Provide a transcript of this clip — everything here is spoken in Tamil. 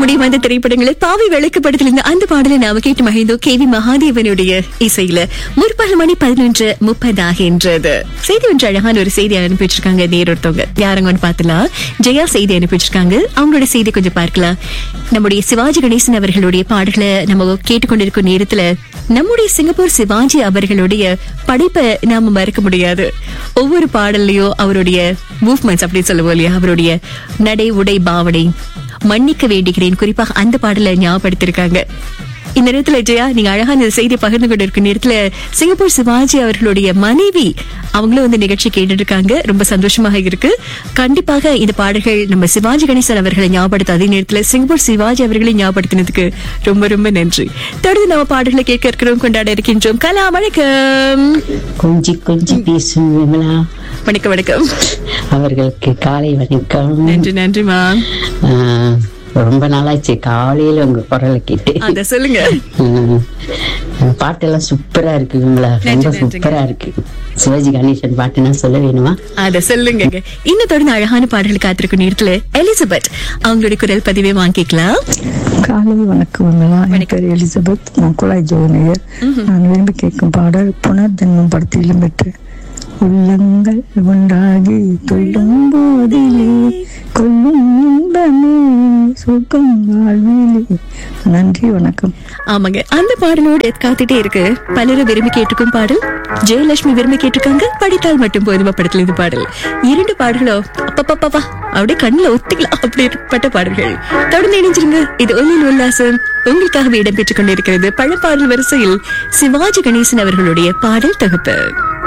முடியும் அந்த திரைப்படங்களில் பாவை விளக்கப்படத்திலிருந்து அந்த பாடலை நாம கேட்டு மகிழ்ந்தோம் கே வி மகாதேவனுடைய இசையில முற்பகல் மணி பதினொன்று முப்பதாகின்றது செய்தி ஒன்று அழகான ஒரு செய்தி அனுப்பி வச்சிருக்காங்க நேர் ஒருத்தவங்க யாருங்கன்னு பார்த்தலாம் ஜெயா செய்தி அனுப்பி வச்சிருக்காங்க அவங்களோட செய்தி கொஞ்சம் பார்க்கலாம் நம்முடைய சிவாஜி கணேசன் அவர்களுடைய பாடல்களை நம்ம கேட்டுக்கொண்டிருக்கும் நேரத்துல நம்முடைய சிங்கப்பூர் சிவாஜி அவர்களுடைய படைப்பை நாம மறக்க முடியாது ஒவ்வொரு பாடல்லையும் அவருடைய மூவ்மெண்ட்ஸ் அப்படின்னு சொல்லுவோம் இல்லையா அவருடைய நடை உடை பாவனை மன்னிக்க வேண்டுகிறேன் குறிப்பாக அந்த பாடலை ஞாபகப்படுத்திருக்காங்க இந்த நேரத்துல ஜெயா நீங்க அழகான இந்த செய்தியை பகிர்ந்து கொண்டு இருக்க நேரத்துல சிங்கப்பூர் சிவாஜி அவர்களுடைய மனைவி அவங்களும் வந்து நிகழ்ச்சி கேட்டுட்டு இருக்காங்க ரொம்ப சந்தோஷமாக இருக்கு கண்டிப்பாக இந்த பாடல்கள் நம்ம சிவாஜி கணேசன் அவர்களை ஞாபகப்படுத்த அதே நேரத்துல சிங்கப்பூர் சிவாஜி அவர்களை ஞாபகப்படுத்தினதுக்கு ரொம்ப ரொம்ப நன்றி தொடர்ந்து நம்ம பாடல்களை கேட்க இருக்கிறோம் கொண்டாட இருக்கின்றோம் கலா வணக்கம் கொஞ்சி கொஞ்சி பேசும் விமலா வணக்கம் வணக்கம் அவர்களுக்கு காலை வணக்கம் நன்றி நன்றிமா ஆஹ், ரொம்ப நாளாச்சு காலையில உங்க குரலை கேட்டு அத சொல்லுங்க ஆஹ், பாட்டெல்லாம் சூப்பரா இருக்கு விமலா ரொம்ப நன்றி, நன்றிங்க. சூப்பரா இருக்கு சிவாஜி கணேசன் பாட்டுனா சொல்ல வேணுமா அத சொல்லுங்க இன்னும் தொடர்ந்து அழகான பாடல்கள் காத்திருக்கும் நேரத்துல எலிசபெத் அவங்களுடைய குரல் பதிவை வாங்கிக்கலாம் காலை வணக்கம் விமலா என் பேர் எலிசபெத் நான் குழாய் ஜோனியர் நான் விரும்பி கேட்கும் பாடல் புனர்ஜென்மம் படத்திலும் பெற்று உள்ளங்கள் ஒன்றாகி துள்ளும் போதிலே கொல்லும் இன்பமே சுகம் வாழ்விலே நன்றி வணக்கம் ஆமாங்க அந்த பாடலோடு காத்துட்டே இருக்கு பலரும் விரும்பி கேட்டுக்கும் பாடல் ஜெயலட்சுமி விரும்பி கேட்டிருக்காங்க படித்தால் மட்டும் போதுமா படத்துல இது பாடல் இரண்டு பாடல்களோ அப்பப்பப்பா அப்படியே கண்ணுல ஒத்திக்கலாம் அப்படிப்பட்ட பாடல்கள் தொடர்ந்து இணைஞ்சிருங்க இது ஒல்லில் உல்லாசம் உங்களுக்காகவே இடம்பெற்றுக் கொண்டிருக்கிறது பழப்பாடல் வரிசையில் சிவாஜி கணேசன் அவர்களுடைய பாடல் தொகுப்பு